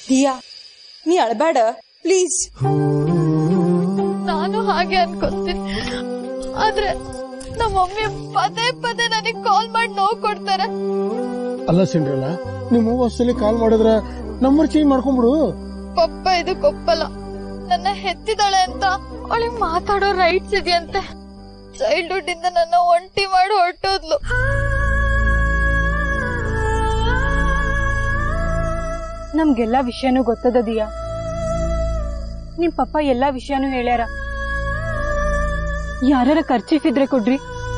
ದಿಯಾ ನೀ ಅಳ್ಬೇಡ ಪ್ಲೀಸ್ ನಾನು ಹಾಗೆ ಅನ್ಕೊಂತೀನಿ ಆದ್ರೆ ನಮ್ಮ ಮಮ್ಮಿ ಪದೇ ಪದೇ ನನಗ್ ಕಾಲ್ ಮಾಡಿ ನೋವು ಕೊಡ್ತಾರೆ ಅಲ್ಲ ಸಿಂಡ್ರಲ್ಲ ನಿಮ್ಮ ಹೊಸಲಿ ಕಾಲ್ ಮಾಡಿದ್ರ ನಂಬರ್ ಚೇಂಜ್ ಮಾಡ್ಕೊಂಡ್ಬಿಡು ಪಪ್ಪ ಇದು ಕೊಪ್ಪಲ್ಲ ನನ್ನ ಹೆತ್ತಿದಾಳೆ ಅಂತ ಅವಳಿಗೆ ಮಾತಾಡೋ ರೈಟ್ಸ್ ಇದೆಯಂತೆ ಚೈಲ್ಡ್ಹುಡ್ ಇಂದ ನನ್ನ ಒಂಟಿ ಮಾಡಿ ಹೊರಟೋದ್ಲು ನಮ್ಗೆಲ್ಲಾ ವಿಷಯನೂ ಗೊತ್ತದ ದಿಯಾ ನಿಮ್ ಪಪ್ಪ ಎಲ್ಲಾ ವಿಷಯನೂ ಹೇಳ್ಯಾರ ಯಾರ ಖರ್ಚೀಫ್ ಇದ್ರೆ ಕೊಡ್ರಿ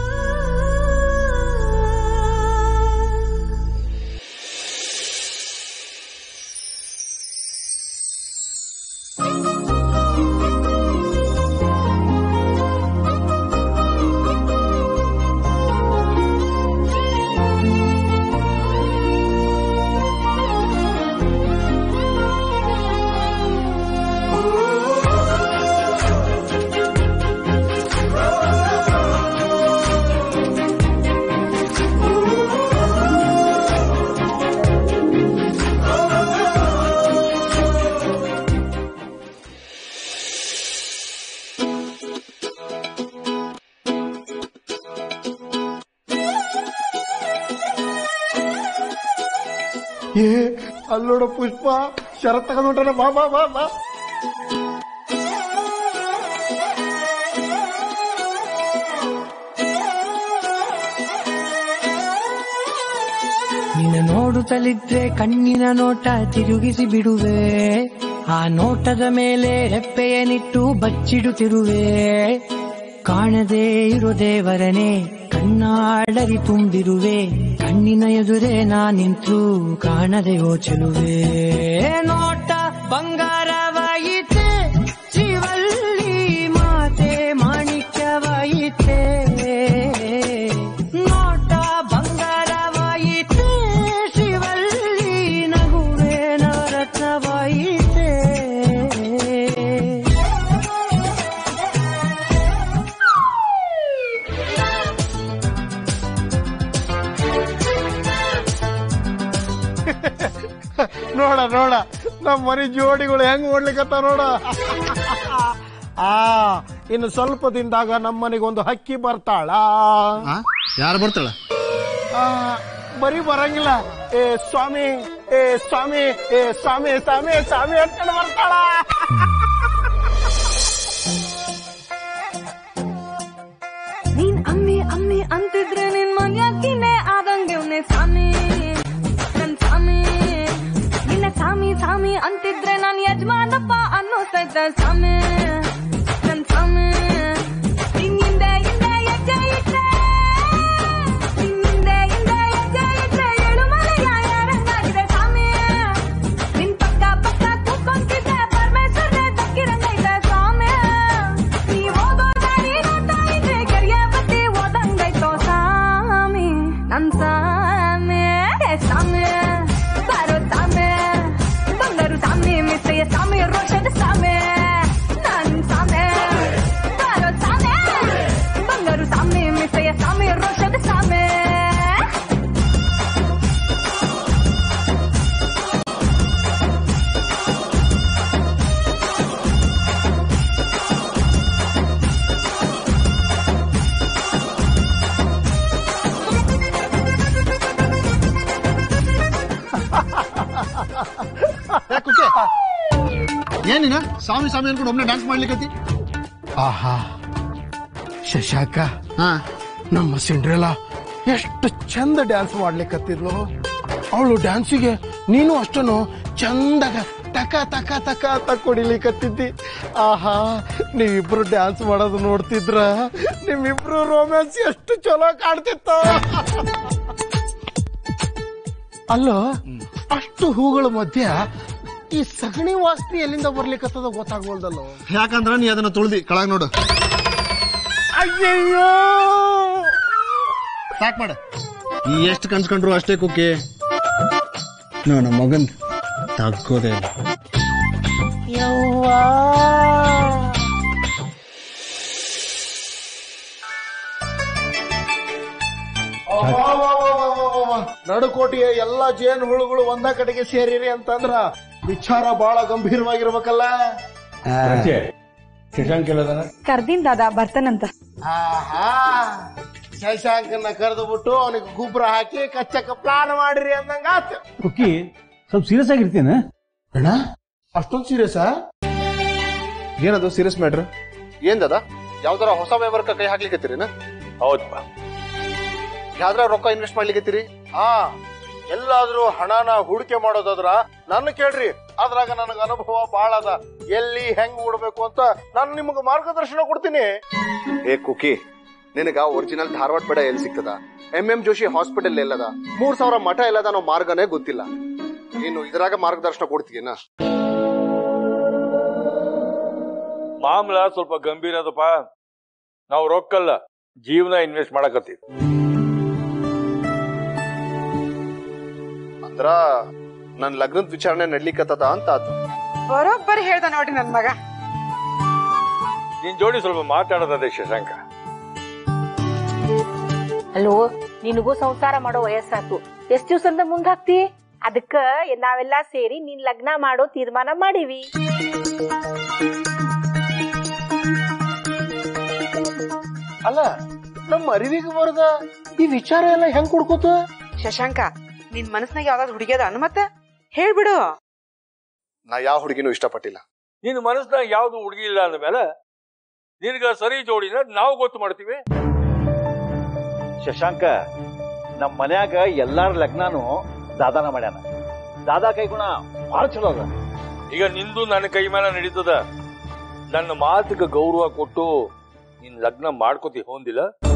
ಏ ಅಲ್ಲೋಡ ಪುಷ್ಪ ಶರತ್ ತಗೊಂಡ್ರೆ ಬಾ ಬಾ ಬಾ ಬಾ ನಿನ್ನ ನೋಡುತ್ತಲಿದ್ರೆ ಕಣ್ಣಿನ ನೋಟ ತಿರುಗಿಸಿ ಬಿಡುವೆ ಆ ನೋಟದ ಮೇಲೆ ರೆಪ್ಪೆಯನಿಟ್ಟು ಬಚ್ಚಿಡುತ್ತಿರುವೆ ಕಾಣದೇ ಇರೋ ದೇವರನೆ ಕಣ್ಣಾಡರಿ ತುಂಬಿರುವೆ ಕಣ್ಣಿನ ಎದುರೇ ನಾ ನಿಂತು ಕಾಣದೆ ಯೋಚಲುವೆ ನೋಟ ಬಂಗಾರವಾಯಿತೆ ಶಿವಲ್ಲಿ ಮಾತೆ ಮಾಣಿಕ್ಯವಾಯಿತೆ ನೋಟ ಬಂಗಾರವಾಯಿತೆ ಶಿವಲ್ಲಿ ನಗುವೆ ನವರತ್ನವಾಯಿತೆ ನೋಡ ನೋಡ ನಮ್ಮ ಮನೆ ಜೋಡಿಗಳು ಹೆಂಗ್ ಓಡ್ಲಿಕತ್ತ ನೋಡ ಆ ಇನ್ನು ಸ್ವಲ್ಪ ದಿನದಾಗ ನಮ್ಮ ಮನೆಗೆ ಒಂದು ಹಕ್ಕಿ ಬರ್ತಾಳ ಯಾರು ಬರ್ತಾಳ ಆ, ಬರೀ ಬರಂಗಿಲ್ಲ ಏ ಸ್ವಾಮಿ ಏ ಸ್ವಾಮಿ ಏ ಸ್ವಾಮಿ ಸ್ವಾಮಿ ಸ್ವಾಮಿ ಅನ್ಕೊಂಡು ಬರ್ತಾಳ ನೀನ್ ಅಮ್ಮಿ ಅಮ್ಮಿ ಅಂತಿದ್ರೆ ನಿನ್ ಮನ್ಯಾಕಿನೇ ಆದಂಗೆ ಅವ್ನೆ ಸ್ವಾಮಿ ನನ್ ಸ್ವಾಮಿ ನಿನ್ನ ಸ್ವಾಮಿ ಸ್ವಾಮಿ ಅಂತಿದ್ರೆ ನಾನ್ ಯಜಮಾನಪ್ಪ ಅನ್ನೋ ಸೈತ ಸ್ವಾಮಿ ನನ್ ಸ್ವಾಮಿ ಹಿಂಗಿಂದೆ ಹಿಂದೆ ಹೆಜ್ಜೆ ಇಟ್ರೆ ಹಿಂಗಿಂದೆ ಹಿಂದೆ ಹೆಜ್ಜೆ ಇಟ್ರೆ ಏಳು ಮಲೆ ಯಾರಂಗಾಗಿದೆ ಸ್ವಾಮಿ ನಿನ್ ಪಕ್ಕ ಪಕ್ಕ ಕೂತ್ಕೊಂತಿದ್ದೆ ಪರಮೇಶ್ವರ ದಕ್ಕಿರಂಗೈತೆ ಸ್ವಾಮಿ ನೀ ಹೋಗೋ ದಾರಿ ನೋಡ್ತಾ ಇದ್ರೆ ಕೆರೆಯ ಬತ್ತಿ ಓದಂಗೈತೋ ಸ್ವಾಮಿ ನನ್ ಸ್ವಾಮಿ ಏ ಸ್ವಾಮಿ ಬಾರೋ ಸ್ವಾಮಿ ಬಂಗಾರು ಸ್ವಾಮಿ ಮಿಸ್ಸಯ್ಯ ಸ್ವಾಮಿ ರೋಷದ ಸ್ವಾಮಿ ನನ್ ಸ್ವಾಮಿ ಬಾರೋ ಸ್ವಾಮಿ ಬಂಗಾರು ಸ್ವಾಮಿ ಮಿಸ್ಸಯ್ಯ ಸ್ವಾಮಿ ರೋಷದ ಸ್ವಾಮಿ ಏನಿನ ಸ್ವಾಮಿ ಸ್ವಾಮಿ ಅನ್ಕೊಂಡು ಒಮ್ಮೆ ಡ್ಯಾನ್ಸ್ ಮಾಡ್ಲಿಕ್ಕತಿ ಆಹಾ ಶಶಾಕ ಹಾ ನಮ್ಮ ಸಿಂಡ್ರೆಲ್ಲ ಎಷ್ಟು ಚಂದ ಡ್ಯಾನ್ಸ್ ಮಾಡ್ಲಿಕ್ಕತ್ತಿದ್ಲು ಅವಳು ಡ್ಯಾನ್ಸಿಗೆ ನೀನು ಅಷ್ಟನು ಚಂದಾಗ ತಕ ತಕ ತಕ ಅಂತ ಕುಡಿಲಿಕ್ಕತ್ತಿದ್ದಿ ಆಹಾ ನೀವಿಬ್ರು ಡ್ಯಾನ್ಸ್ ಮಾಡೋದು ನೋಡ್ತಿದ್ರ ನಿಮ್ಮಿಬ್ರು ರೋಮ್ಯಾನ್ಸ್ ಎಷ್ಟು ಚಲೋ ಕಾಣ್ತಿತ್ತು ಅಲ್ಲೋ ಅಷ್ಟು ಹೂಗಳ ಮಧ್ಯ ಈ ಸಗಣಿ ವಾಸನೆ ಎಲ್ಲಿಂದ ಬರ್ಲಿಕ್ಕತ್ತದ ಗೊತ್ತಾಗ್ಬೋಲ್ದಲ್ಲೋ ಯಾಕಂದ್ರ ನೀ ಅದನ್ನ ತುಳ್ದಿ ಕೆಳಗ್ ನೋಡು ಅಯ್ಯಯ್ಯೋ ಸಾಕ್ ಮಾಡ ನೀ ಎಷ್ಟು ಕನ್ಸ್ಕೊಂಡ್ರು ಅಷ್ಟೇ ಕುಕ್ಕಿ ನೋ ನಮ್ಮ ಮಗನ್ ತಗ್ಗೋದೇ ಇಲ್ಲ ಯವ್ವಾ ನಡುಕೋಟೆಯ ಎಲ್ಲಾ ಜೇನು ಹುಳುಗಳು ಒಂದ ಕಡೆಗೆ ಸೇರಿರಿ ಅಂತಂದ್ರ ವಿಚಾರ ಬಹಳ ಗಂಭೀರವಾಗಿರ್ಬೇಕಲ್ಲ ಶಶಾಂಕ್ ಹೇಳೋದನ ಕರ್ದಿನ್ ದಾದಾ ಬರ್ತಾನಂತ ಆಹಾ ಶಶಾಂಕನ್ನ ಕರೆದು ಬಿಟ್ಟು ಅವನಿಗೆ ಗೊಬ್ಬರ ಹಾಕಿ ಕಚ್ಚಕ್ಕ ಪ್ಲಾನ್ ಮಾಡಿರಿ ಅಂದಂಗ ಆತು ಕುಕ್ಕಿ ಸ್ವಲ್ಪ ಸೀರಿಯಸ್ ಆಗಿರ್ತೀನಿ ಅಣ್ಣ ಅಷ್ಟೊಂದು ಸೀರಿಯಸ್ ಏನದು ಸೀರಿಯಸ್ ಮ್ಯಾಟ್ರ್ ಏನ್ ದದ ಯಾವ್ದಾರ ಹೊಸ ವ್ಯವಹಾರಕ್ಕೆ ಕೈ ಹಾಕ್ಲಿಕ್ಕತ್ತೀರಿನ ಹೌದಪ್ಪ ಯಾವ್ದಾರ ರೊಕ್ಕ ಇನ್ವೆಸ್ಟ್ ಮಾಡ್ಲಿಕ್ಕತ್ತೀರಿ ಹಾ ಎಲ್ಲಾದ್ರೂ ಹಣನ ಹೂಡಿಕೆ ಮಾಡೋದಾದ್ರ ನನ್ನ ಕೇಳ್ರಿ ಅದ್ರಾಗ ನನಗ ಅನುಭವ ಬಹಳ ಅದ ಎಲ್ಲಿ ಹೆಂಗ್ ಹೂಡ್ಬೇಕು ಅಂತ ನಾನು ನಿಮ್ಗೆ ಮಾರ್ಗದರ್ಶನ ಕೊಡ್ತೀನಿ ಏ ಕುಕಿ ನಿನಗ ಒರಿಜಿನಲ್ ಧಾರವಾಡ ಬೇಡ ಎಲ್ಲಿ ಸಿಗ್ತದ ಎಂ ಎಂ ಜೋಶಿ ಹಾಸ್ಪಿಟಲ್ ಎಲ್ಲದ ಮೂರ್ ಸಾವಿರ ಮಠ ಎಲ್ಲದ ಅನ್ನೋ ಮಾರ್ಗನೇ ಗೊತ್ತಿಲ್ಲ ನೀನು ಇದ್ರಾಗ ಮಾರ್ಗದರ್ಶನ ಕೊಡ್ತೀನ ಮಾಮಲ ಸ್ವಲ್ಪ ಗಂಭೀರ ಅದಪ್ಪ ನಾವು ರೊಕ್ಕಲ್ಲ ಜೀವನ ಇನ್ವೆಸ್ಟ್ ಮಾಡಕತ್ತೀವಿ ಅಂದ್ರ ನನ್ ಲಗ್ನದ ವಿಚಾರಣೆ ನಡ್ಲಿಕ್ಕತ್ತದ ಅಂತ ಆತು ಬರೋಬ್ಬರಿ ಹೇಳ್ದ ನೋಡಿ ನನ್ ಮಗ ನಿನ್ ಜೋಡಿ ಸ್ವಲ್ಪ ಮಾತಾಡೋದದೆ ಶಶಾಂಕ ಅಲ್ಲೋ ನಿನಗೂ ಸಂಸಾರ ಮಾಡೋ ವಯಸ್ಸಾತು ಎಷ್ಟ್ ದಿವ್ಸದಿಂದ ಮುಂದಾಕ್ತಿ ಅದಕ್ಕ ನಾವೆಲ್ಲಾ ಸೇರಿ ನಿನ್ ಲಗ್ನ ಮಾಡೋ ತೀರ್ಮಾನ ಮಾಡೀವಿ ಅಲ್ಲ ನಮ್ಮ ಅರಿವಿಗೆ ಬರದ ಈ ವಿಚಾರ ಎಲ್ಲ ಹೆಂಗ್ ಕೊಡ್ಕೋತ ಶಶಾಂಕ ನಿನ್ ಮನಸ್ನಾಗ ಯಾವ್ದಾದ್ರು ಹುಡುಗಿಯದ ಅನುಮತ ಹೇಳ್ಬಿಡು ನಾ ಯಾವ ಹುಡುಗಿನೂ ಇಷ್ಟಪಟ್ಟಿಲ್ಲ ನಿನ್ನ ಮನಸ್ಸಿನಾಗ ಯಾವ್ದು ಹುಡುಗಿ ಇಲ್ಲ ಅಂದ್ಮೇಲೆ ನಿನಗ ಸರಿ ಜೋಡಿನ ನಾವು ಗೊತ್ತು ಮಾಡ್ತೀವಿ ಶಶಾಂಕ ನಮ್ ಮನ್ಯಾಗ ಎಲ್ಲಾರ ಲಗ್ನಾನು ದಾದಾನ ಮಾಡ್ಯಾನ ದಾದಾ ಕೈಗುಣ ಬಹಳ ಚಲೋ ಅದ ಈಗ ನಿಂದು ನನ್ನ ಕೈ ಮೇಲೆ ನಡೀತದ ನನ್ನ ಮಾತಿಗೆ ಗೌರವ ಕೊಟ್ಟು ನಿನ್ ಲಗ್ನ ಮಾಡ್ಕೋತಿ ಹೊಂದಿಲ್ಲ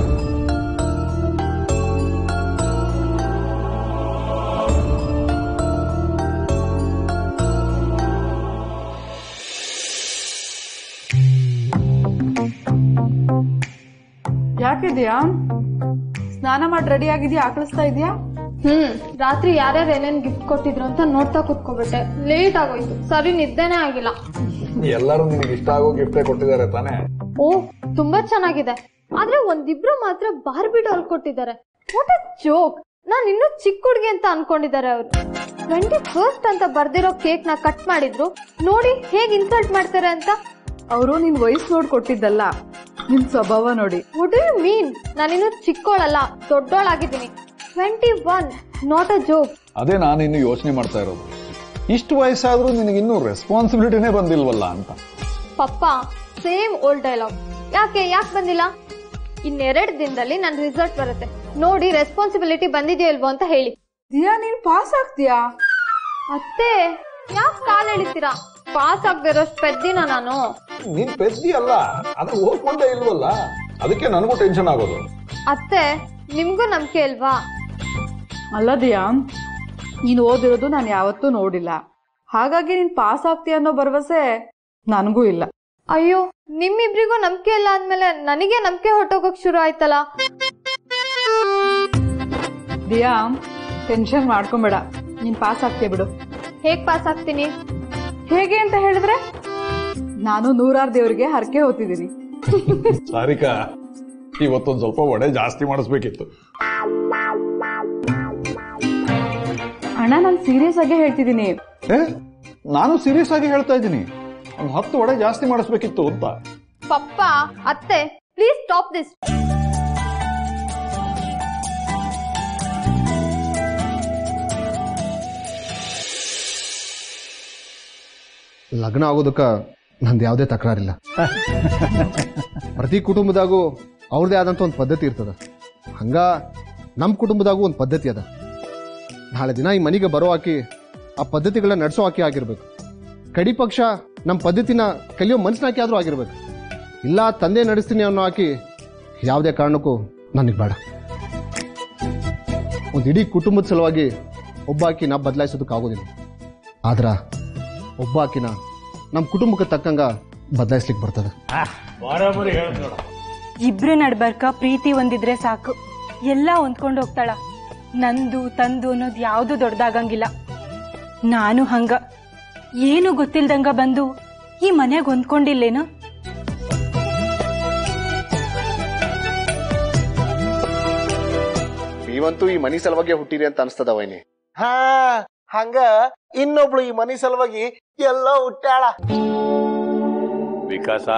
ಯಾಕಿದ್ಯಾ ಸ್ನಾನ ಮಾಡಿ ರೆಡಿ ಆಗಿದ್ಯಾ ಆಕಳಿಸ್ತಾ ಇದೀಯಾ ಹ್ಮ್ ರಾತ್ರಿ ಯಾರ್ಯಾರು ಏನೇನ್ ಗಿಫ್ಟ್ ಕೊಟ್ಟಿದ್ರು ಅಂತ ನೋಡ್ತಾ ಕುತ್ಕೋಬಿಟ್ಟೆ ಲೇಟ್ ಆಗೋಯ್ತು ಸರಿ ನಿದ್ದೆನೇ ಆಗಿಲ್ಲ ಎಲ್ಲರೂ ನಿನಗೆ ಇಷ್ಟ ಆಗೋ ಗಿಫ್ಟೇ ಕೊಟ್ಟಿದ್ದಾರೆ ತಾನೇ ಓ ತುಂಬಾ ಚೆನ್ನಾಗಿದೆ ಆದ್ರೆ ಒಂದಿಬ್ರು ಮಾತ್ರ ಬಾರ್ಬಿ ಡಾಲ್ ಕೊಟ್ಟಿದ್ದಾರೆ ವಾಟ್ ಅ ಜೋಕ್ ನಾನ್ ಇನ್ನೂ ಚಿಕ್ಕ ಹುಡುಗಿ ಅಂತ ಅನ್ಕೊಂಡಿದ್ದಾರೆ ಅವ್ರು ಟ್ವೆಂಟಿ ಫಸ್ಟ್ ಅಂತ ಬರ್ದಿರೋ ಕೇಕ್ ನ ಕಟ್ ಮಾಡಿದ್ರು ನೋಡಿ ಹೇಗ್ ಇನ್ಸಲ್ಟ್ ಮಾಡ್ತಾರೆ ಅಂತ ಅವರು ನಿನ್ ವಯಸ್ಸು ನೋಡ್ ಕೊಟ್ಟಿದ್ದಲ್ಲ ನಿನ್ ಸ್ವಭಾವ ನೋಡಿ ವಾಟ್ ಯು ಮೀನ್ ನಾನಿನ್ನು ಚಿಕ್ಕೋಳಲ್ಲ ದೊಡ್ಡೋಳಾಗಿದ್ದೀನಿ twenty one not a joke ಅದೇ ನಾನು ಇನ್ನು ಯೋಚನೆ ಮಾಡ್ತಾ ಇರೋದು ಇಷ್ಟು ವಯಸ್ಸಾದ್ರೂ ನಿನಗಿನ್ನೂ ರೆಸ್ಪಾನ್ಸಿಬಿಲಿಟಿನೇ ಬಂದಿಲ್ವಲ್ಲ ಅಂತ ಪಪ್ಪ ಸೇಮ್ ಓಲ್ಡ್ ಡೈಲಾಗ್ ಯಾಕೆ ಯಾಕೆ ಬಂದಿಲ್ಲ ಇನ್ನೆರಡು ದಿನದಲ್ಲಿ ನನ್ನ ರಿಸಲ್ಟ್ ಬರುತ್ತೆ ನೋಡಿ ರೆಸ್ಪಾನ್ಸಿಬಿಲಿಟಿ ಬಂದಿದೆಯೋ ಇಲ್ವೋ ಅಂತ ಹೇಳಿ ದಿಯಾ ನೀನ್ ಪಾಸ್ ಆಗ್ತೀಯಾ ಅತ್ತೆ ಯಾಕೆ ಕಾಲ್ ಎಳಿತೀರಾ ಪಾಸ್ ಆಗದಿರೋಷ್ಟು ಪೆದ್ದಿನ ನಾನು ನೀನ್ ಪೆದ್ದಿ ಅಲ್ಲ ಅದ ಓದ್ಕೊಂಡೇ ಇಲ್ವಲ್ಲ ಅದಕ್ಕೆ ನನಗೂ ಟೆನ್ಷನ್ ಆಗೋದು ಅತ್ತೆ ನಿಮ್ಗೂ ನಂಬಿಕೆ ಅಲ್ವಾ ಅಲ್ಲ ದಿಯಾ ನೀನ್ ಓದಿರೋದು ನಾನು ಯಾವತ್ತೂ ನೋಡಿಲ್ಲ ಹಾಗಾಗಿ ನೀನ್ ಪಾಸ್ ಆಗ್ತೀಯ ಅನ್ನೋ ಭರವಸೆ ನನಗೂ ಇಲ್ಲ ಅಯ್ಯೋ ನಿಮ್ಮಿಬ್ರಿಗೂ ನಂಬಿಕೆ ಇಲ್ಲ ಅಂದ್ಮೇಲೆ ನನಗೆ ನಂಬಿಕೆ ಹೊಟ್ಟೋಗಕ್ ಶುರು ಆಯ್ತಲ್ಲ ದಿಯಾ ಟೆನ್ಷನ್ ಮಾಡ್ಕೊಂಬೇಡ ನೀನ್ ಪಾಸ್ ಆಗ್ತೀಯ ಬಿಡು ಹೇಗ್ ಪಾಸ್ ಆಗ್ತೀನಿ ಹೇಗೆ ಅಂತ ಹೇಳಿದ್ರೆ ನಾನು ನೂರಾರು ದೇವರಿಗೆ ಹರಕೆ ಹೋಗ್ತಿದ್ದೀನಿ ಸಾರಿಕಾ ಇವತ್ತೊಂದ್ ಸ್ವಲ್ಪ ಒಡೆ ಜಾಸ್ತಿ ಮಾಡಿಸ್ಬೇಕಿತ್ತು ಅಣ್ಣ ನಾನು ಸೀರಿಯಸ್ ಆಗಿ ಹೇಳ್ತಿದ್ದೀನಿ ಏ ನಾನು ಸೀರಿಯಸ್ ಆಗಿ ಹೇಳ್ತಾ ಇದ್ದೀನಿ ಒಂದು ಹತ್ತು ಒಡೆ ಜಾಸ್ತಿ ಮಾಡಿಸ್ಬೇಕಿತ್ತು ಅಂತ ಪಪ್ಪ ಅತ್ತೆ ಪ್ಲೀಸ್ ಸ್ಟಾಪ್ ದಿಸ್ ಲಗ್ನ ಆಗೋದಕ್ಕ ನಂದು ಯಾವುದೇ ತಕರಾರಿಲ್ಲ ಪ್ರತಿ ಕುಟುಂಬದಾಗೂ ಅವ್ರದೇ ಆದಂತ ಒಂದು ಪದ್ಧತಿ ಇರ್ತದ ಹಂಗ ನಮ್ಮ ಕುಟುಂಬದಾಗೂ ಒಂದು ಪದ್ಧತಿ ಅದ ನಾಳೆ ದಿನ ಈ ಮನೆಗೆ ಬರೋ ಆಕಿ ಆ ಪದ್ಧತಿಗಳನ್ನ ನಡೆಸೋ ಆಕಿ ಆಗಿರ್ಬೇಕು ಕಡಿ ಪಕ್ಷ ನಮ್ಮ ಪದ್ಧತಿನ ಕಲಿಯೋ ಮನ್ಸನಾಕಿ ಆದ್ರೂ ಆಗಿರ್ಬೇಕು ಇಲ್ಲ ತಂದೆ ನಡೆಸ್ತೀನಿ ಅನ್ನೋ ಆಕಿ ಯಾವುದೇ ಕಾರಣಕ್ಕೂ ನನಗೆ ಬೇಡ ಒಂದು ಇಡೀ ಕುಟುಂಬದ ಸಲುವಾಗಿ ಒಬ್ಬ ಆಕಿನ ಬದಲಾಯಿಸೋದಕ್ಕಾಗೋದಿಲ್ಲ ಆದ್ರ ಒಬ್ಬ ಆಕಿನ ನಮ್ಮ ಕುಟುಂಬಕ್ಕೆ ತಕ್ಕಂಗ ಬದಲಾಯಿಸ್ಲಿಕ್ಕೆ ಬರ್ತದೆ ಬರಾಬರಿ ಹೇಳ್ತ ನೋಡ ಇಬ್ರು ನಡ್ಬರ್ಕ ಪ್ರೀತಿ ಒಂದಿದ್ರೆ ಸಾಕು ಎಲ್ಲ ಹೊಂದ್ಕೊಂಡು ಹೋಗ್ತಾಳ ನಂದು ತಂದು ಅನ್ನೋದು ಯಾವ್ದು ದೊಡ್ಡದಾಗಂಗಿಲ್ಲ ನಾನು ಹಂಗ ಏನು ಗೊತ್ತಿಲ್ದಂಗ ಬಂದು ಈ ಮನೆಗ್ ಹೊಂದ್ಕೊಂಡಿಲ್ಲೇನು ನೀವಂತೂ ಈ ಮನಿ ಸಲುವಾಗಿ ಹುಟ್ಟಿರಿ ಅಂತ ಅನ್ಸ್ತದ ವೈನಿ ಹಾ ಹಂಗ ಇನ್ನೊಬ್ಳು ಈ ಮನಿ ಸಲುವಾಗಿ ಎಲ್ಲ ಹುಟ್ಟಾಳ ವಿಕಾಸ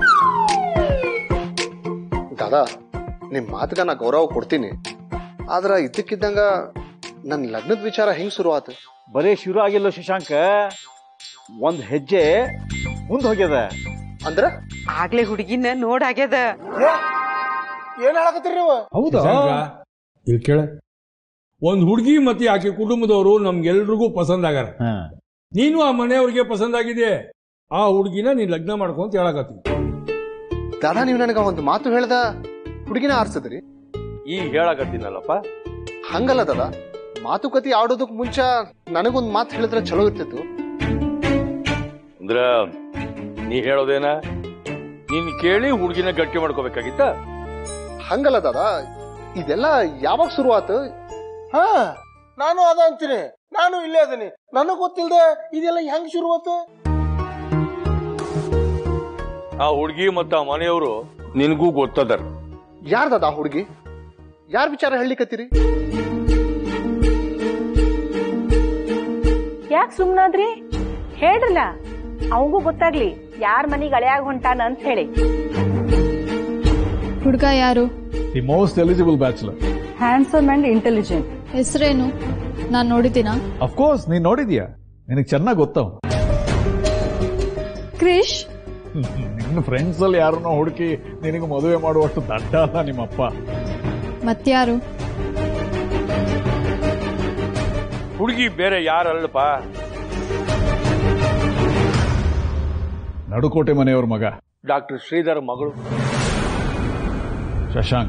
ದಾದಾ ನಿಮ್ ಮಾತುಗ ನಾ ಗೌರವ ಕೊಡ್ತೀನಿ ಆದ್ರ ಇದ್ದಕ್ಕಿದ್ದಂಗ ನನ್ ಲಗ್ನದ ವಿಚಾರ ಹೆಂಗ್ ಶುರು ಆತು ಬರೇ ಶುರು ಆಗಿಲ್ಲ ಶಶಾಂಕ ಒಂದ್ ಹೆಜ್ಜೆ ಮುಂದ್ ಹೋಗ್ಯದ ಅಂದ್ರ ಆಗ್ಲೇ ಹುಡುಗಿನ ನೋಡಾಗ್ಯದ ಏನ್ ಹೇಳಕತ್ತೀರಿ ನೀವು ಹೌದಾ ಇಲ್ಲಿ ಕೇಳ ಒಂದ್ ಹುಡುಗಿ ಮತ್ತೆ ಆಕೆ ಕುಟುಂಬದವರು ನಮ್ಗೆಲ್ರಿಗೂ ಪಸಂದ್ ಆಗ್ಯಾರ ನೀನು ಆ ಮನೆಯವ್ರಿಗೆ ಪಸಂದ್ ಆಗಿದೆ ಆ ಹುಡುಗಿನ ನೀನ್ ಲಗ್ನ ಮಾಡ್ಕೊಂತ ಹೇಳಕತ್ತಿ ದಾದಾ ನೀವು ನನಗ ಒಂದು ಮಾತು ಹೇಳ್ದ ಹುಡುಗಿನ ಆರ್ಸದ್ರಿ ಈಗ ಹೇಳಕತ್ತೀನಲ್ಲಪ್ಪ ಹಂಗಲ್ಲ ದಾದಾ ಮಾತುಕತೆ ಆಡೋದಕ್ ಮುಂಚ ನನಗೊಂದ್ ಮಾತು ಹೇಳಿದ್ರೆ ಚಲೋ ಇರ್ತಿತ್ತು ಅಂದ್ರ ನೀ ಹೇಳೋದೇನ ನೀನ್ ಕೇಳಿ ಹುಡುಗಿನ ಗಟ್ಟಿ ಮಾಡ್ಕೋಬೇಕಾಗಿತ್ತ ಹಂಗಲ್ಲ ದಾದಾ ಇದೆಲ್ಲ ಯಾವಾಗ ಶುರು ಆತು ಹಾ ನಾನು ಅದ ಅಂತೀನಿ ನಾನು ಇಲ್ಲೇ ಅದೀನಿ ನನಗ್ ಗೊತ್ತಿಲ್ದ ಇದೆಲ್ಲ ಹೆಂಗ್ ಶುರುವಾತು ಆ ಹುಡುಗಿ ಮತ್ತ ಆ ಮನೆಯವರು ನಿನಗೂ ಗೊತ್ತದರ್ ಯಾರ್ದದ ಆ ಹುಡುಗಿ ಯಾರ್ ವಿಚಾರ ಹೇಳಿಕತ್ತೀರಿ ಯಾಕೆ ಸುಮ್ನಾದ್ರಿ ಹೇಳ್ರಲ್ಲ ಅವಂಗೂ ಗೊತ್ತಾಗ್ಲಿ ಯಾರ್ ಮನಿಗ್ ಅಳೆಯಾಗ ಹೊಂಟಾನ ಅಂತ ಹೇಳಿ ಹುಡ್ಗ ಯಾರು the most eligible bachelor handsome and intelligent ಹೆಸರೇನು ನಾನ್ ನೋಡಿದ್ದೀನಾ ಅಫ್ಕೋರ್ಸ್ ನೀನ್ ನೋಡಿದ್ಯಾ ನಿನಗೆ ಚೆನ್ನಾಗಿ ಗೊತ್ತವ್ ಕ್ರಿಶ್ ನಿನ್ನ ಫ್ರೆಂಡ್ಸ್ ಅಲ್ಲಿ ಯಾರನ್ನೋ ಹುಡುಕಿ ನಿನಗೆ ಮದುವೆ ಮಾಡುವಷ್ಟು ದಡ್ಡ ಅಲ್ಲ ನಿಮ್ಮಪ್ಪ ಮತ್ಯಾರು ಹುಡುಗಿ ಬೇರೆ ಯಾರಲ್ಲಪ್ಪ ನಡುಕೋಟೆ ಮನೆಯವ್ರ ಮಗ ಡಾಕ್ಟರ್ ಶ್ರೀಧರ್ ಮಗಳು ಶಶಾಂಕ್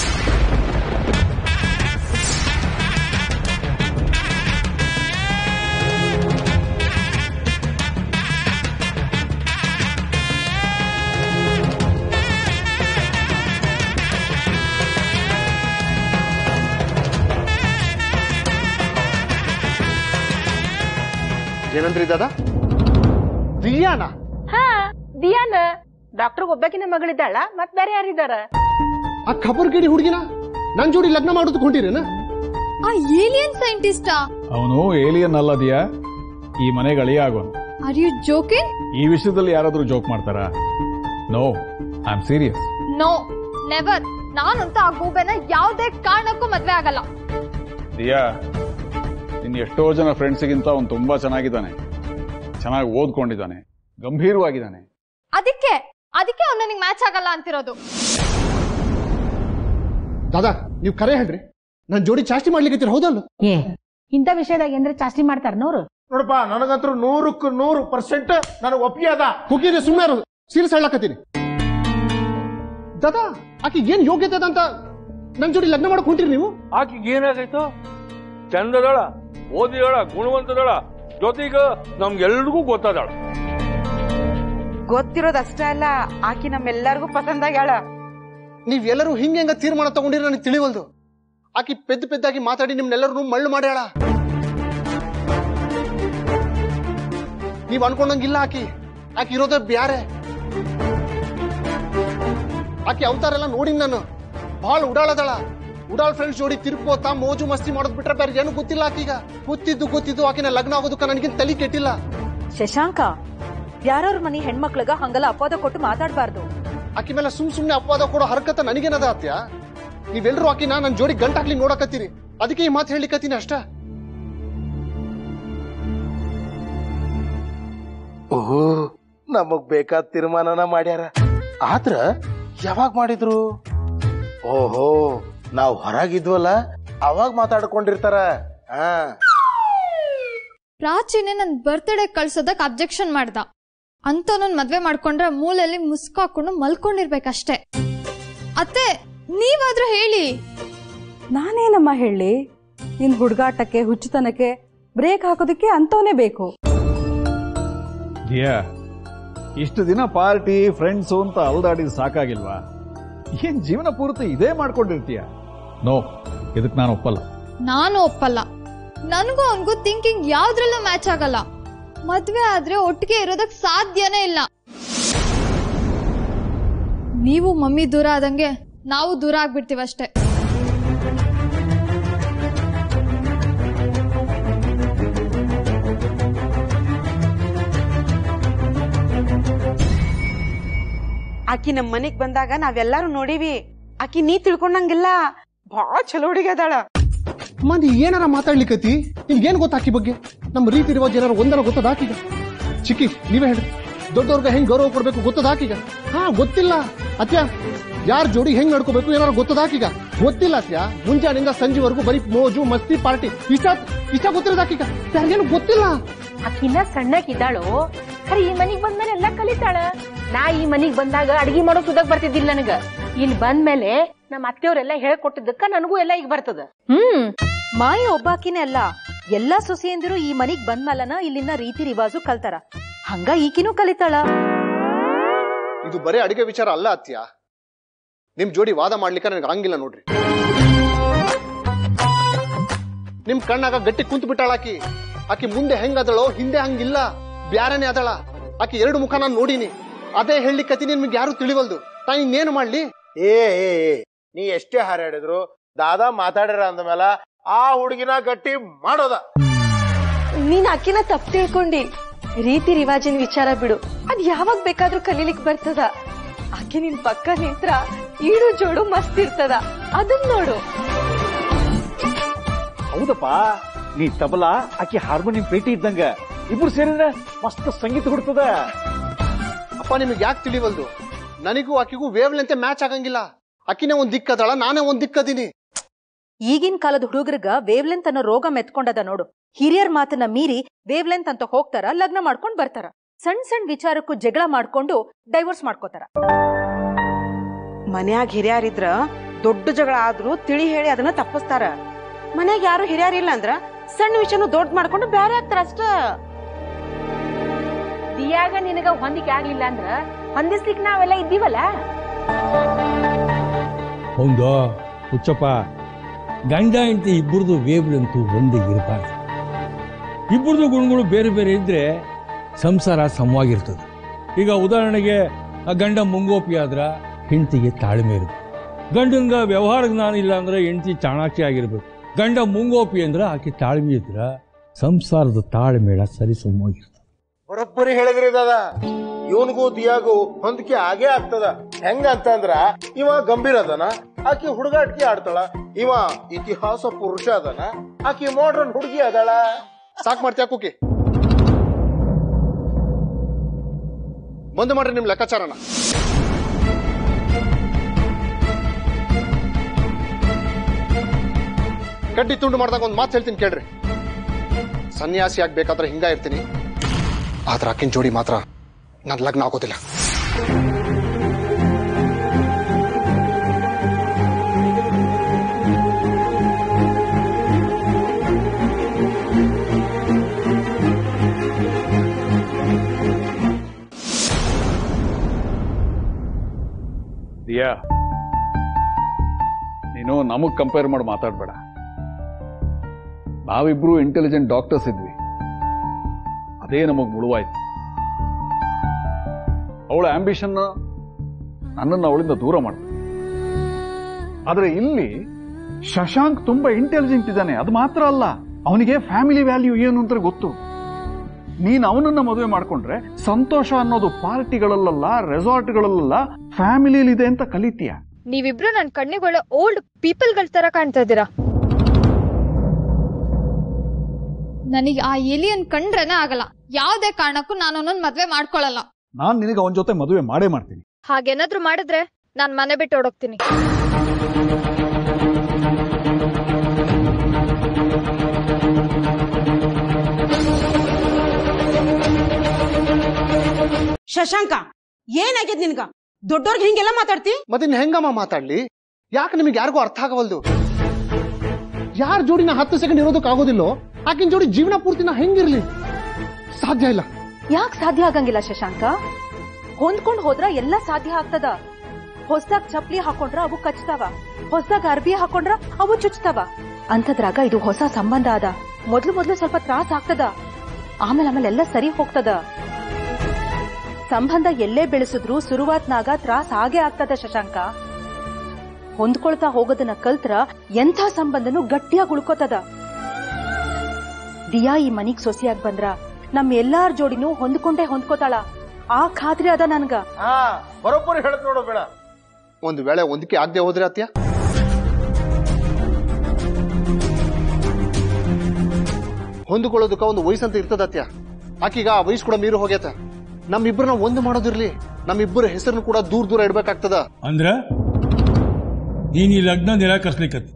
ಏನಂದ್ರಿ ದಾದಾ ದಿಯಾನ ಹಾ ದಿಯಾನ ಡಾಕ್ಟರ್ ಒಬ್ಬಾಕಿನ ಮಗಳಿದ್ದಾಳ ಮತ್ ಬೇರೆ ಯಾರಿದ್ದಾರ ಆ ಖಬರ್ ಗಿಡಿ ಹುಡುಗಿನ ನನ್ ಜೋಡಿ ಲಗ್ನ ಮಾಡೋದಕ್ಕೆ ಹೊಂಟಿರೇನ ಆ ಏಲಿಯನ್ ಸೈಂಟಿಸ್ಟಾ ಅವನು ಏಲಿಯನ್ ಅಲ್ಲ ದಿಯಾ ಈ ಮನೆಗೆ ಅಳಿಯ ಆಗೋನು ಆರ್ ಯು ಜೋಕಿಂಗ್ ಈ ವಿಷಯದಲ್ಲಿ ಯಾರಾದ್ರೂ ಜೋಕ್ ಮಾಡ್ತಾರಾ no I am serious no never ನಾನಂತ ಆ ಗೂಬೆನ ಯಾವುದೇ ಕಾರಣಕ್ಕೂ ಮದ್ವೆ ಆಗಲ್ಲ ದಿಯಾ ನಿನ್ ಎಷ್ಟೋ ಜನ ಫ್ರೆಂಡ್ಸ್ಗಿಂತ ಅವ್ನು ತುಂಬಾ ಚೆನ್ನಾಗಿದ್ದಾನೆ ಚೆನ್ನಾಗಿ ಓದ್ಕೊಂಡಿದ್ದಾನೆ ಗಂಭೀರವಾಗಿದ್ದಾನೆ ಅದಕ್ಕೆ ಅದಕ್ಕೆ ಅವ್ನು ನನಗೆ ಮ್ಯಾಚ್ ಆಗಲ್ಲ ಅಂತಿರೋದು ದಾದಾ ನೀವು ಕರೆ ಹೇಳ್ರಿ ನನ್ ಜೋಡಿ ಚಾಸ್ತಿ ಮಾಡ್ಲಿಕ್ಕೆ ಹೌದಲ್ಲ ಏ ಇಂಥ ವಿಷಯದಾಗ ಏನ್ರ ಚಾಸ್ತಿ ಮಾಡ್ತಾರ ನೋರು ನೋಡಪ್ಪ ನನಗಂತೂ ನೂರಕ್ಕೂ ನೂರು ಪರ್ಸೆಂಟ್ ನನಗೆ ಒಪ್ಪಿಗೆ ಅದ ಕುಗ್ಗಿರಿ ಸುಮ್ಮನೆ ಸೀರಿಯಸ್ ಹೇಳಕತ್ತೀನಿ ದಾದಾ ಆಕೆ ಏನ್ ಯೋಗ್ಯತೆ ಅದ ಅಂತ ನನ್ ಜೋಡಿ ಲಗ್ನ ಮಾಡಕ್ ಹೊಂಟಿರಿ ನೀವು ಆಕಿಗೆ ಏನಾಗೈತೋ ಚಂದದಳ ಓದಿದಳ ಗುಣವಂತದಳ ಜೊತೆಗ ನಮ್ಗೆಲ್ರಿಗೂ ಗೊತ್ತದಾಳ ಗೊತ್ತಿರೋದಷ್ಟೇ ಅಲ್ಲ ಆಕಿ ನಮ್ಮೆಲ್ಲರಿಗೂ ಪಸಂದಾಗ್ಯಾಳ ನೀವ್ ಎಲ್ಲರೂ ಹಿಂಗ ಹೆಂಗ ತೀರ್ಮಾನ ತಗೊಂಡಿರಿ ನನಗೆ ತಿಳಿವಲ್ದು ಆಕಿ ಪೆದ್ದ ಪೆದ್ದಾಗಿ ಮಾತಾಡಿ ನಿಮ್ನೆಲ್ಲರೂ ಮಳ್ಳು ಮಾಡ್ಯಾಳ ನೀವ್ ಅನ್ಕೊಂಡಂಗಿಲ್ಲ ಆಕಿ ಆಕಿ ಇರೋದ ಬ್ಯಾರೆ ಆಕಿ ಅವತಾರ ಎಲ್ಲ ನೋಡಿನ್ ನಾನು ಬಹಳ ಉಡಾಳದಳ ಉಡಾಳ್ ಫ್ರೆಂಡ್ಸ್ ಜೋಡಿ ತಿರ್ಕೋತಾ ಮೋಜು ಮಸ್ತಿ ಮಾಡೋದ್ ಬಿಟ್ರೆ ಬೇರೆ ಏನು ಗೊತ್ತಿಲ್ಲ ಆಕೀಗ ಗೊತ್ತಿದ್ದು ಗೊತ್ತಿದ್ದು ಆಕಿನ ಲಗ್ನ ಆಗೋದಕ್ಕ ನನಗಿನ್ ತಲಿ ಕೆಟ್ಟಿಲ್ಲ ಶಶಾಂಕ ಯಾರ್ಯಾರ ಮನಿ ಹೆಣ್ಮಕ್ಳಗ ಹಂಗಲ್ಲ ಅಪವಾದ ಕೊಟ್ಟು ಮಾತಾಡ್ಬಾರ್ದು ಆಕಿ ಮೇಲೆ ಸುಮ್ ಸುಮ್ನೆ ಅಪವಾದ ಕೊಡೋ ಹರಕತ್ತ ನನಗೇನದ ಅತ್ಯ ನೀವೆಲ್ರೂ ಆಕಿನ ನನ್ ಜೋಡಿ ಗಂಟಾಗ್ಲಿ ನೋಡಕತ್ತೀರಿ ಅದಕ್ಕೆ ಈ ಮಾತು ಹೇಳಿಕತ್ತೀನಿ ಅಷ್ಟ ಓಹೋ ನಮಗ್ ಬೇಕಾದ ತೀರ್ಮಾನನ ಮಾಡ್ಯಾರ ಆದ್ರ ಯಾವಾಗ ಮಾಡಿದ್ರು ಓಹೋ ನಾವ್ ಹೊರಗಿದ್ವಲ್ಲ ಅವಾಗ ಮಾತಾಡ್ಕೊಂಡಿರ್ತಾರ ಹಾ ಪ್ರಾಚೀನೇ ನನ್ ಬರ್ತ್ಡೇ ಕಳ್ಸೋದಕ್ ಅಬ್ಜೆಕ್ಷನ್ ಮಾಡ್ದ ಅಂತ ನನ್ ಮದ್ವೆ ಮಾಡ್ಕೊಂಡ್ರೆ ಮೂಲೆಯಲ್ಲಿ ಮುಸ್ಕಾಕೊಂಡು ಮಲ್ಕೊಂಡಿರ್ಬೇಕಷ್ಟೇ ಅತ್ತೆ ನೀವಾದ್ರೂ ಹೇಳಿ ನಾನೇನಮ್ಮ ಹೇಳಿ ನಿನ್ ಹುಡುಗಾಟಕ್ಕೆ ಹುಚ್ಚುತನಕ್ಕೆ ಬ್ರೇಕ್ ಹಾಕೋದಕ್ಕೆ ಅಂತವನೇ ಬೇಕು ದಿಯಾ ಇಷ್ಟು ದಿನ ಪಾರ್ಟಿ ಫ್ರೆಂಡ್ಸು ಅಂತ ಅಲ್ದಾಡಿದ್ ಸಾಕಾಗಿಲ್ವಾ ಏನ್ ಜೀವನ ಪೂರ್ತಿ ಇದೇ ಮಾಡ್ಕೊಂಡಿರ್ತೀಯ ನೋ ಇದಕ್ ನಾನು ಒಪ್ಪಲ್ಲ ನಾನು ಒಪ್ಪಲ್ಲ ನನಗೂ ಅವನಿಗೂ ಥಿಂಕಿಂಗ್ ಯಾವ್ದ್ರಲ್ಲೂ ಮ್ಯಾಚ್ ಆಗಲ್ಲ ಮದ್ವೆ ಆದ್ರೆ ಒಟ್ಟಿಗೆ ಇರೋದಕ್ ಸಾಧ್ಯನೇ ಇಲ್ಲ ನೀವು ಮಮ್ಮಿ ದೂರ ಆದಂಗೆ ನಾವು ದೂರ ಆಗ್ಬಿಡ್ತೀವಷ್ಟೇ ಆಕಿ ನಮ್ ಮನಿಗ್ ಬಂದಾಗ ನಾವೆಲ್ಲಾರು ನೋಡೀವಿ ಆಕಿ ನೀ ತಿಳ್ಕೊಂಡಂಗಿಲ್ಲ ಭಾಳ ಚಲೋ ಹುಡುಗಿ ಅದಾಳ ಮಂದಿ ಏನಾರ ಮಾತಾಡ್ಲಿಕ್ಕತಿ ನಿಮ್ಗೇನ್ ಗೊತ್ತಾಕಿ ಬಗ್ಗೆ ನಮ್ಮ ರೀತಿ ರಿವಾಜ್ ಏನಾರ ಒಂದರ ಗೊತ್ತದ ಆಕೀಗ ಚಿಕ್ಕಿ ನೀವೇ ಹೇಳ್ರಿ ದೊಡ್ಡವ್ರಿಗೆ ಹೆಂಗ್ ಗೌರವ ಕೊಡ್ಬೇಕು ಗೊತ್ತದ ಆಕೀಗ ಹಾ ಗೊತ್ತಿಲ್ಲ ಅತ್ಯ ಯಾರ ಜೋಡಿ ಹೆಂಗ್ ನಡ್ಕೋಬೇಕು ಏನಾರ ಗೊತ್ತದ ಆಕೀಗ ಗೊತ್ತಿಲ್ಲ ಅತ್ಯ ಮುಂಜಾನಿಂದ ಸಂಜೆವರೆಗೂ ಬರೀ ಮೋಜು ಮಸ್ತಿ ಪಾರ್ಟಿ ಇಷ್ಟ ಇಷ್ಟ ಗೊತ್ತಿರೋದು ಆಕೀಗ ಯಾರಿಗೇನು ಗೊತ್ತಿಲ್ಲ ಆಕಿನ್ನ ಸಣ್ಣಕ್ಕಿದ್ದಾಳು ಖರೆ ಈ ಮನಿಗ್ ಬಂದ್ಮೇಲೆ ಎಲ್ಲಾ ಕಲಿತಾಳ ನಾ ಈ ಮನಿಗ್ ಬಂದಾಗ ಅಡಿಗೆ ಮಾಡೋ ಸುದಾಗ ಬರ್ತಿದ್ದಿಲ್ಲ ನನಗ ಇಲ್ಲಿ ಬಂದ್ಮೇಲೆ ನಮ್ಮ ಅತ್ತೆಯವ್ರೆಲ್ಲ ಹೇಳ್ಕೊಟ್ಟಿದ್ದಕ್ಕ ನನಗೂ ಎಲ್ಲ ಈಗ ಬರ್ತದ ಹ್ಮ್ ಮಾಯ ಒಬ್ಬಾಕಿನೇ ಅಲ್ಲ ಎಲ್ಲಾ ಸೊಸೆಯಂದಿರು ಈ ಮನಿಗ್ ಬಂದ್ಮಲನ ಇಲ್ಲಿನ ರೀತಿ ರಿವಾಜು ಕಲ್ತಾರ ಹಂಗ ಈಕಿನೂ ಕಲಿತಾಳ ಇದು ಬರೀ ಅಡಿಗೆ ವಿಚಾರ ಅಲ್ಲ ಅತ್ಯ ನಿಮ್ ಜೋಡಿ ವಾದ ಮಾಡ್ಲಿಕ್ಕೆ ನನಗೆ ಆಗಂಗಿಲ್ಲ ನೋಡ್ರಿ ನಿಮ್ ಕಣ್ಣಾಗ ಗಟ್ಟಿ ಕುಂತು ಬಿಟ್ಟಾಳ ಆಕಿ ಆಕಿ ಮುಂದೆ ಹೆಂಗದಳೋ ಹಿಂದೆ ಹಂಗಿಲ್ಲ ಬ್ಯಾರನೆ ಅದಳ ಆಕಿ ಎರಡು ಮುಖ ನಾನು ನೋಡಿನಿ ಅದೇ ಹೇಳಲಿಕ್ಕತಿ ನಿಮ್ಗೆ ಯಾರು ತಿಳಿವಲ್ದು ನಾ ಇನ್ನೇನು ಮಾಡ್ಲಿ ಏ ಏ ಏ, ನೀ ಎಷ್ಟೇ ಹಾರಾಡಿದ್ರು ದಾದಾ ಮಾತಾಡ್ಯಾರ ಅಂದಮೇಲ ಆ ಹುಡುಗಿನ ಗಟ್ಟಿ ಮಾಡೋದ ನೀನ್ ಅಕ್ಕಿನ ತಪ್ಪು ತಿಳ್ಕೊಂಡಿ ರೀತಿ ರಿವಾಜಿನ ವಿಚಾರ ಬಿಡು ಅದ್ ಯಾವಾಗ ಬೇಕಾದ್ರೂ ಕಲೀಲಿಕ್ ಬರ್ತದ ಆಕೆ ನಿನ್ ಪಕ್ಕ ನಿಂತ್ರ ಈಡು ಜೋಡು ಮಸ್ತ್ ಇರ್ತದ ಅದನ್ ನೋಡು ಹೌದಪ್ಪ ನೀ ತಬಲಾ ಆಕಿ ಹಾರ್ಮೋನಿಯಂ ಪೇಟಿ ಇದ್ದಂಗ ಇಬ್ರು ಸೇರಿದ್ರೆ ಮಸ್ತ್ ಸಂಗೀತ ಹುಡ್ತದ ಅಪ್ಪ ನಿಮಗೆ ಯಾಕೆ ತಿಳಿವಲ್ದು ನನಗೂ ಆಕಿಗೂ ವೇವ್ ಲೆಂತೆ ಮ್ಯಾಚ್ ಆಗಂಗಿಲ್ಲ ಆಕಿನೇ ಒಂದ್ ದಿಕ್ಕದಳ ನಾನೇ ಒಂದ್ ದಿಕ್ಕದೀನಿ ಈಗಿನ ಕಾಲದ ಹುಡುಗರಿಗ ವೇವ್ಲೆಂತ್ ಅನ್ನೋ ರೋಗ ಮೆತ್ಕೊಂಡದ ನೋಡು ಹಿರಿಯರ್ ಮಾತನ್ನ ಮೀರಿ ವೇವ್ಲೆಂತ್ ಅಂತ ಹೋಗ್ತಾರ ಲಗ್ನ ಮಾಡ್ಕೊಂಡ್ ಬರ್ತಾರ ಸಣ್ಣ ಸಣ್ಣ ವಿಚಾರಕ್ಕೂ ಜಗಳ ಮಾಡ್ಕೊಂಡು ಡೈವೋರ್ಸ್ ಮಾಡ್ಕೋತಾರ ಮನ್ಯಾಗ ಹಿರಿಯರಿದ್ರ ದೊಡ್ಡ ಜಗಳ ಆದ್ರೂ ತಿಳಿ ಹೇಳಿ ಅದನ್ನ ತಪ್ಪಿಸ್ತಾರ ಮನ್ಯಾಗ ಯಾರು ಹಿರಿಯರಿಲ್ಲ ಅಂದ್ರ ಸಣ್ಣ ವಿಷಯನು ದೊಡ್ಡ ಮಾಡ್ಕೊಂಡು ಬ್ಯಾರೆ ಆಗ್ತಾರ ಅಷ್ಟ ದಿಯಾಗ ನಿನಗ ಹೊಂದಿಕೆ ಆಗ್ಲಿಲ್ಲ ಅಂದ್ರ ಹೊಂದಿಸ್ಲಿಕ್ ನಾವೆಲ್ಲ ಇದ್ದೀವಲ್ಲ ಹೌದಾ ಹುಚ್ಚಪ್ಪ ಗಂಡ ಹೆಂಡತಿ ಇಬ್ಬರದು ವೇವ್ಲಂತೂ ಒಂದೇ ಇರಬಾರ್ದು ಇಬ್ಬರದು ಗುಣಗಳು ಬೇರೆ ಬೇರೆ ಇದ್ರೆ ಸಂಸಾರ ಸಮವಾಗಿರ್ತದೆ ಈಗ ಉದಾಹರಣೆಗೆ ಆ ಗಂಡ ಮುಂಗೋಪಿ ಆದ್ರ ಹೆಂಡತಿಗೆ ತಾಳ್ಮೆ ಇರುತ್ತೆ ಗಂಡಂಗ ವ್ಯವಹಾರ ಜ್ಞಾನ ಇಲ್ಲ ಅಂದ್ರೆ ಹೆಂಡತಿ ಚಾಣಾಕ್ಷಿ ಆಗಿರ್ಬೇಕು ಗಂಡ ಮುಂಗೋಪಿ ಅಂದ್ರೆ ಆಕೆ ತಾಳ್ಮೆ ಇದ್ರ ಸಂಸಾರದ ತಾಳ್ಮೇಳ ಸರಿ ಸುಮ್ಮವಾಗಿರ್ತದೆ ಬರೋಬ್ಬರಿ ಹೇಳಿದ್ರಿ ದಾದ ಇವನ್ಗೂ ದಿಯಾಗೂ ಹೊಂದಿಕೆ ಆಗೇ ಆಗ್ತದ ಹೆಂಗ ಅಂತಂದ್ರ ಇವ ಗಂಭೀರ ಅದನ ಆಕಿ ಹುಡುಗಾಟಿಕೆ ಆಡ್ತಾಳ ಇವ ಇತಿಹಾಸ ಪುರುಷ ಅದನ ಆಕಿ ಮಾಡ್ರನ್ ಹುಡುಗಿ ಅದಳ ಸಾಕ್ ಮಾಡ್ತೀಯ ಕುಕಿ ಬಂದ್ ಮಾಡ್ರಿ ನಿಮ್ ಲೆಕ್ಕಾಚಾರನ ಕಡ್ಡಿ ತುಂಡು ಮಾಡ್ದಾಗ ಒಂದ್ ಮಾತು ಹೇಳ್ತೀನಿ ಕೇಳ್ರಿ ಸನ್ಯಾಸಿ ಆಗ್ಬೇಕಾದ್ರೆ ಹಿಂಗ ಇರ್ತೀನಿ ಆದ್ರ ಆಕಿನ ಜೋಡಿ ಮಾತ್ರ ನನ್ ಲಗ್ನ ಆಗೋದಿಲ್ಲ ದಿಯಾ ನೀನು ನಮಗ್ ಕಂಪೇರ್ ಮಾಡಿ ಮಾತಾಡ್ಬೇಡ ನಾವಿಬ್ರು ಇಂಟೆಲಿಜೆಂಟ್ ಡಾಕ್ಟರ್ಸ್ ಇದ್ವಿ ಅದೇ ನಮಗ್ ಮುಳುವಾಯ್ತು ಅವಳ ಆಂಬಿಷನ್ ನನ್ನನ್ನು ಅವಳಿಂದ ದೂರ ಮಾಡ್ತು ಆದ್ರೆ ಇಲ್ಲಿ ಶಶಾಂಕ್ ತುಂಬಾ ಇಂಟೆಲಿಜೆಂಟ್ ಇದ್ದಾನೆ ಅದು ಮಾತ್ರ ಅಲ್ಲ ಅವನಿಗೆ ಫ್ಯಾಮಿಲಿ ವ್ಯಾಲ್ಯೂ ಏನು ಅಂತ ಗೊತ್ತು ನೀನ್ ಅವನನ್ನ ಮದುವೆ ಮಾಡ್ಕೊಂಡ್ರೆ ಸಂತೋಷ ಅನ್ನೋದು ಪಾರ್ಟಿಗಳಲ್ಲ ರೆಸಾರ್ಟ್ಗಳಲ್ಲ ಫ್ಯಾಮಿಲಿಲಿ ಇದೆ ಅಂತ ಕಲಿತೀಯ ನೀವಿಬ್ರು ನನ್ ಕಣ್ಣಿಗೆ ಓಲ್ಡ್ ಪೀಪಲ್ಗಳ ತರ ಕಾಣ್ತಾ ಇದ್ದೀರಾ ನನಗೆ ಆ ಎಲಿಯನ್ ಕಂಡ್ರೇನೆ ಆಗಲ್ಲ ಯಾವ್ದೇ ಕಾರಣಕ್ಕೂ ನಾನು ಅವನನ್ನ ಮದ್ವೆ ಮಾಡ್ಕೊಳಲ್ಲ ನಾನ್ ನಿನಗೆ ಅವನ ಜೊತೆ ಮದುವೆ ಮಾಡೇ ಮಾಡ್ತೀನಿ ಹಾಗೇನಾದ್ರೂ ಮಾಡಿದ್ರೆ ನಾನ್ ಮನೆ ಬಿಟ್ಟು ಓಡೋಗ್ತೀನಿ ಶಶಾಂಕ ಏನಾಗ್ಯದ ನಿನ್ಗ ದೊಡ್ಡೋರ್ಗೆ ಹಿಂಗೆಲ್ಲ ಮಾತಾಡ್ತಿ ಮತ್ತಿನ್ ಹೆಂಗಮ್ಮ ಮಾತಾಡ್ಲಿ ಯಾಕೆ ನಿಮಗೆ ಯಾರಿಗೂ ಅರ್ಥ ಆಗವಲ್ದು ಯಾರ ಜೋಡಿನ ಹತ್ತು ಸೆಕೆಂಡ್ ಇರೋದಕ್ಕೆ ಆಗೋದಿಲ್ಲೋ ಆಕಿನ ಜೋಡಿ ಜೀವನ ಪೂರ್ತಿನ ಹೆಂಗಿರ್ಲಿ ಸಾಧ್ಯ ಇಲ್ಲ ಯಾಕೆ ಸಾಧ್ಯ ಆಗಂಗಿಲ್ಲ ಶಶಾಂಕ ಹೊಂದ್ಕೊಂಡ್ ಹೋದ್ರ ಎಲ್ಲ ಸಾಧ್ಯ ಆಗ್ತದ ಹೊಸ್ದಾಗ್ ಚಪ್ಲಿ ಹಾಕೊಂಡ್ರ ಅವು ಕಚ್ತಾವ ಹೊಸ್ದಾಗ್ ಅರ್ಬಿ ಹಾಕೊಂಡ್ರ ಅವು ಚುಚ್ತಾವ ಅಂತದ್ರಾಗ ಇದು ಹೊಸ ಸಂಬಂಧ ಅದ ಮೊದ್ಲು ಮೊದ್ಲು ಸ್ವಲ್ಪ ತ್ರಾಸ ಆಗ್ತದ ಆಮೇಲೆ ಆಮೇಲೆ ಎಲ್ಲ ಸರಿ ಹೋಗ್ತದ ಸಂಬಂಧ ಎಲ್ಲೇ ಬೆಳೆಸಿದ್ರು ಶುರುವಾತ್ನಾಗ ತ್ರಾಸ ಆಗೇ ಆಗ್ತದ ಶಶಾಂಕ ಹೊಂದ್ಕೊಳ್ತಾ ಹೋಗೋದನ್ನ ಕಲ್ತ್ರ ಎಂಥ ಸಂಬಂಧನೂ ಗಟ್ಟಿಯಾಗಿ ಉಳ್ಕೋತದ ದಿಯಾ ಈ ಮನಿಗ್ ಸೊಸೆಯಾಗ್ ಬಂದ್ರ ನಮ್ ಎಲ್ಲಾರ್ ಜೋಡಿನೂ ಹೊಂದ್ಕೊಂಡೇ ಹೊಂದ್ಕೋತಾಳ ಆ ಖಾತ್ರಿ ಅದ ನನ್ಗ ಹಾ ಬರೋಬ್ಬರಿ ಹೇಳತ್ ನೋಡು ಬೇಡ ಒಂದು ವೇಳೆ ಒಂದಕ್ಕೆ ಆಗದೆ ಹೋದ್ರೆ ಅತ್ಯ ಹೊಂದಿಕೊಳ್ಳೋದಕ್ಕ ಒಂದು ವಯಸ್ಸಂತ ಇರ್ತದ ಅತ್ಯ ಆಕೀಗ ಆ ವಯಸ್ಸು ಕೂಡ ಮೀರು ಹೋಗ್ಯತ ನಮ್ಮಿಬ್ಬರನ್ನ ಒಂದು ಮಾಡೋದಿರ್ಲಿ ನಮ್ಮಿಬ್ಬರ ಹೆಸರನ್ನು ಕೂಡ ದೂರ ದೂರ ಇಡ್ಬೇಕಾಗ್ತದ ಅಂದ್ರ ನೀನ್ ಈ ಲಗ್ನ ನಿರಾಕರಿಸ್ಲಿಕ್ಕತ್ತಿ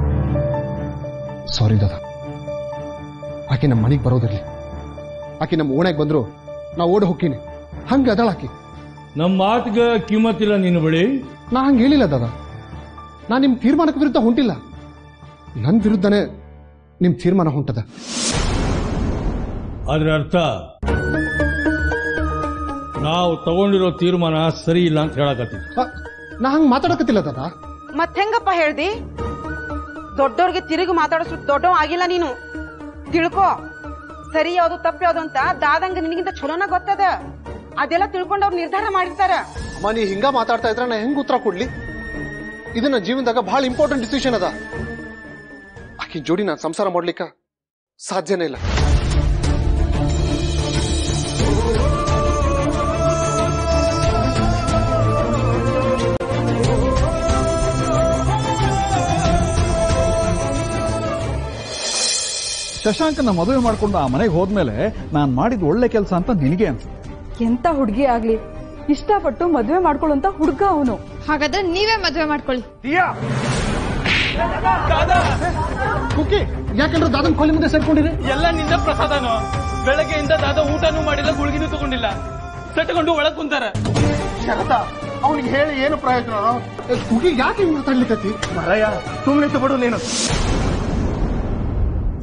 ಸಾರಿ ದಾದಾ ಆಕೆ ನಮ್ಮ ಮನೆಗೆ ಬರೋದಿರ್ಲಿ ಆಕೆ ನಮ್ಮ ಓಣ್ಯಾಗ ಬಂದ್ರು ನಾ ಓಡಿ ಹೋಗ್ತೀನಿ ಹಂಗ ಅದಾಳ ಆಕೆ ನಮ್ಮ ಮಾತಿಗೆ ಕಿಮ್ಮತ್ತಿಲ್ಲ ನಿನ್ನ ಬಳಿ ನಾ ಹಂಗೆ ಹೇಳಿಲ್ಲ ದಾದಾ ನಾ ನಿಮ್ ತೀರ್ಮಾನಕ್ಕೆ ವಿರುದ್ಧ ಹೊಂಟಿಲ್ಲ ನನ್ನ ವಿರುದ್ಧನೇ ನಿಮ್ ತೀರ್ಮಾನ ಹೊಂಟದ ಅದ್ರ ಅರ್ಥ ನಾವು ತಗೊಂಡಿರೋ ತೀರ್ಮಾನ ಸರಿ ಇಲ್ಲ ಅಂತ ಹೇಳಕತ್ತಿ ನಾ ಹಂಗ ಮಾತಾಡಕತ್ತಿಲ್ಲ ದಾದಾ ಮತ್ ಹೆಂಗಪ್ಪ ಹೇಳ್ದಿ ದೊಡ್ಡೋರ್ಗೆ ತಿರುಗಿ ಮಾತಾಡೋಷ್ಟು ದೊಡ್ಡವ ಆಗಿಲ್ಲ ನೀನು ತಿಳ್ಕೊ ಸರಿ ಯಾವ್ದು ತಪ್ಪು ಯಾವ್ದು ಅಂತ ದಾದಂಗ ನಿನಗಿಂತ ಚಲೋನ ಗೊತ್ತದ ಅದೆಲ್ಲ ತಿಳ್ಕೊಂಡು ಅವ್ರು ನಿರ್ಧಾರ ಮಾಡಿರ್ತಾರ ಅಮ್ಮ ನೀ ಹಿಂಗ ಮಾತಾಡ್ತಾ ಇದ್ರ ನಾ ಹೆಂಗ್ ಉತ್ತರ ಕೊಡ್ಲಿ ಇದು ನನ್ನ ಜೀವನದಾಗ ಬಹಳ ಇಂಪಾರ್ಟೆಂಟ್ ಡಿಸಿಷನ್ ಅದ ಆಕಿ ಜೋಡಿ ನಾನು ಸಂಸಾರ ಮಾಡ್ಲಿಕ್ಕ ಸಾಧ್ಯನೇ ಇಲ್ಲ ಶಶಾಂಕನ ಮದುವೆ ಮಾಡ್ಕೊಂಡು ಆ ಮನೆಗೆ ಹೋದ್ಮೇಲೆ ನಾನ್ ಮಾಡಿದ ಒಳ್ಳೆ ಕೆಲಸ ಅಂತ ನಿನಗೆ ಅನ್ಸುತ್ತೆ ಎಂತ ಹುಡುಗಿ ಆಗ್ಲಿ ಇಷ್ಟಪಟ್ಟು ಮದ್ವೆ ಮಾಡ್ಕೊಳ್ಳುವಂತ ಹುಡುಗ ಅವನು ಹಾಗಾದ್ರೆ ನೀವೇ ಮದ್ವೆ ಮಾಡ್ಕೊಳ್ಳಿ ಕುಕ್ಕಿ ಯಾಕಂದ್ರೆ ದಾದನ್ ಕೊಲಿ ಮುಂದೆ ಸೇರ್ಕೊಂಡಿರಿ ಎಲ್ಲ ನಿಂದ ಪ್ರಸಾದನು ಬೆಳಗ್ಗೆಯಿಂದ ದಾದ ಊಟನೂ ಮಾಡಿಲ್ಲ ಗುಳಿಗಿನೂ ತಗೊಂಡಿಲ್ಲ ಸೆಟ್ಕೊಂಡು ಒಳಗ್ ಕುಂತಾರ ಶರತ ಅವನಿಗೆ ಹೇಳಿ ಏನು ಪ್ರಯೋಜನ ಕುಕ್ಕಿ ಯಾಕೆ ಹಿಂಗ್ ಮಾತಾಡ್ಲಿಕ್ಕತ್ತಿ ಮರಯ್ಯ ಸುಮ್ಮನೆ ಬಿಡು ನೀನು